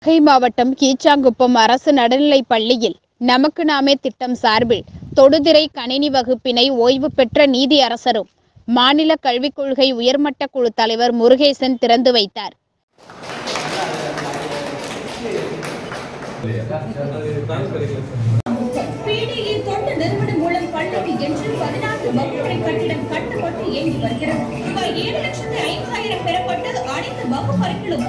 நாகை மாவட்டம் கீச்சாங்குப்பம் அரசு நடுநிலைப் பள்ளியில் நமக்கு நாமே திட்டம் சார்பில் தொடுதிரை கணினி வகுப்பினை ஓய்வு பெற்ற நீதி அரசரும் மாநில கல்விக் கொள்கை உயர்மட்ட குழு தலைவர் முருகேசன் திறந்து வைத்தார் பிடிஇ தொண்டு நிறுவனம் மூலம் பள்ளிக்கு என்று பதினான்கு வகுப்பறை கட்டிடம் கட்டப்பட்டு இயங்கி வருகிறது ரூபாய் ஏழு லட்சத்து ஐம்பதாயிரம் பெறப்பட்டு அனைத்து வகுப்பறைகளும்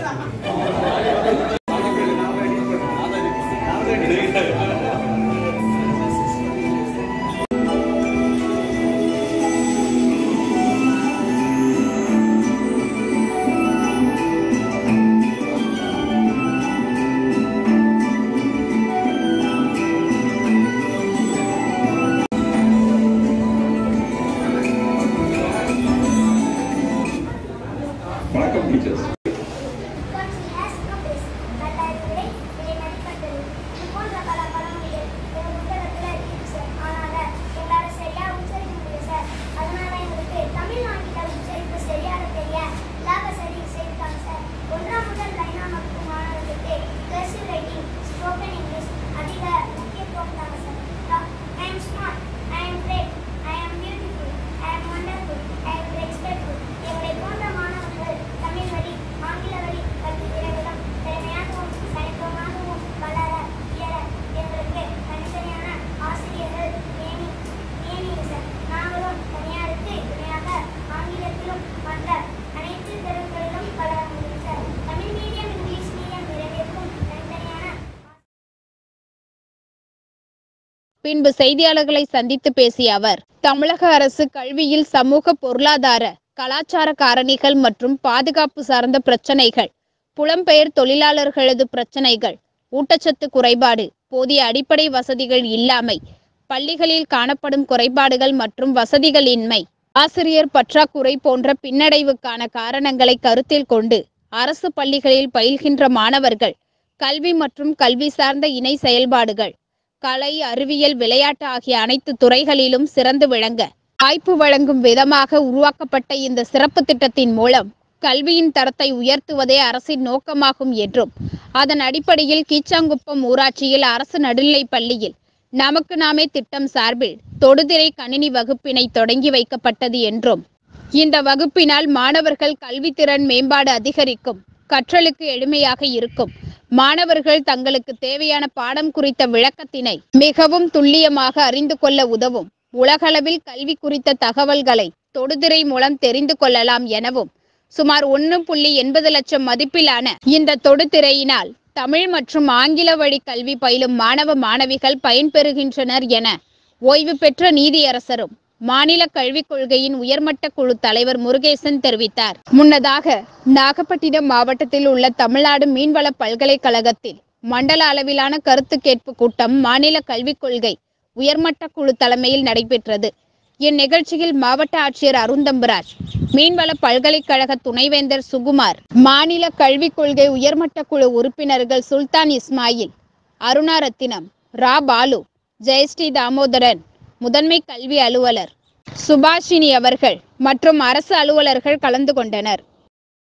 வணக்கம் teachers Because he has no face, கட்டாயத்திலே இதை மதிப்பட்டது. இது போன்ற பல பழமொழிகள் எங்க புத்தகத்துல இருக்கு சார். ஆனால எங்களால சரியா உச்சரிக்க முடியல சார். அதனால எங்களுக்கு தமிழ் ஆங்கில உச்சரிப்பு சரியாக தெரிய லாப சரி செய்திருக்காங்க சார். ஒன்றாம் முதல் ஐந்தாம் வகுப்பு மாணவர்களுக்கு cursive writing, spoken English அதிக முக்கியத்துவம் தாங்க sir. I am smart, I am great, I am beautiful, I am wonderful, I am respectful. எங்களை போன்ற மாணவர்கள் தமிழ் வழி ஆங்கில வழி கல்வி திறனிலும் திறமையாகவும் தனித்துவமாகவும் வளர இயல எங்களுக்கு தனித்தனியான ஆசிரியர்கள் நியமி நியமிங்க சார் நாங்களும் தனியாருக்கு துணையாக ஆங்கிலத்திலும் மற்ற அனைத்து திறன்களிலும் வளர முடியும் sir Tamil medium English medium இரண்டிற்கும் தனித்தனியான பின்பு செய்தியாளர்களை சந்தித்து பேசிய அவர் தமிழக அரசு கல்வியில் சமூக பொருளாதார கலாச்சார காரணிகள் மற்றும் பாதுகாப்பு சார்ந்த பிரச்சனைகள் புலம்பெயர் தொழிலாளர்களது பிரச்சனைகள் ஊட்டச்சத்து குறைபாடு போதிய அடிப்படை வசதிகள் இல்லாமை பள்ளிகளில் காணப்படும் குறைபாடுகள் மற்றும் வசதிகள் இன்மை ஆசிரியர் பற்றாக்குறை போன்ற பின்னடைவுக்கான காரணங்களை கருத்தில் கொண்டு அரசு பள்ளிகளில் பயில்கின்ற மாணவர்கள் கல்வி மற்றும் கல்வி சார்ந்த இணை செயல்பாடுகள் கலை அறிவியல் விளையாட்டு ஆகிய அனைத்து துறைகளிலும் சிறந்து விளங்க வாய்ப்பு வழங்கும் விதமாக உருவாக்கப்பட்ட இந்த சிறப்பு திட்டத்தின் மூலம் கல்வியின் தரத்தை உயர்த்துவதே அரசின் நோக்கமாகும் என்றும் அதன் அடிப்படையில் கீச்சாங்குப்பம் ஊராட்சியில் அரசு நடுநிலைப் பள்ளியில் நமக்கு நாமே திட்டம் சார்பில் தொடுதிரை கணினி வகுப்பினை தொடங்கி வைக்கப்பட்டது என்றும் இந்த வகுப்பினால் மாணவர்கள் கல்வித்திறன் மேம்பாடு அதிகரிக்கும் கற்றலுக்கு எளிமையாக இருக்கும் மாணவர்கள் தங்களுக்கு தேவையான பாடம் குறித்த விளக்கத்தினை மிகவும் துல்லியமாக அறிந்து கொள்ள உதவும் உலகளவில் கல்வி குறித்த தகவல்களை தொடுதிரை மூலம் தெரிந்து கொள்ளலாம் எனவும் சுமார் ஒன்று புள்ளி எண்பது லட்சம் மதிப்பிலான இந்த தொடுதிரையினால் தமிழ் மற்றும் ஆங்கில வழி கல்வி பயிலும் மாணவ மாணவிகள் பயன்பெறுகின்றனர் என ஓய்வு பெற்ற நீதியரசரும் மாநில கல்விக் கொள்கையின் உயர்மட்ட குழு தலைவர் முருகேசன் தெரிவித்தார் முன்னதாக நாகப்பட்டினம் மாவட்டத்தில் உள்ள தமிழ்நாடு மீன்வள பல்கலைக்கழகத்தில் மண்டல அளவிலான கருத்து கேட்பு கூட்டம் மாநில கல்விக் கொள்கை உயர்மட்ட குழு தலைமையில் நடைபெற்றது இந்நிகழ்ச்சியில் மாவட்ட ஆட்சியர் அருந்தம்பராஜ் மீன்வள பல்கலைக்கழக துணைவேந்தர் சுகுமார் மாநில கல்விக் கொள்கை உயர்மட்ட குழு உறுப்பினர்கள் சுல்தான் இஸ்மாயில் அருணா ரத்தினம் ரா பாலு ஜெயஸ்ரீ தாமோதரன் முதன்மை கல்வி அலுவலர் சுபாஷினி அவர்கள் மற்றும் அரசு அலுவலர்கள் கலந்து கொண்டனர்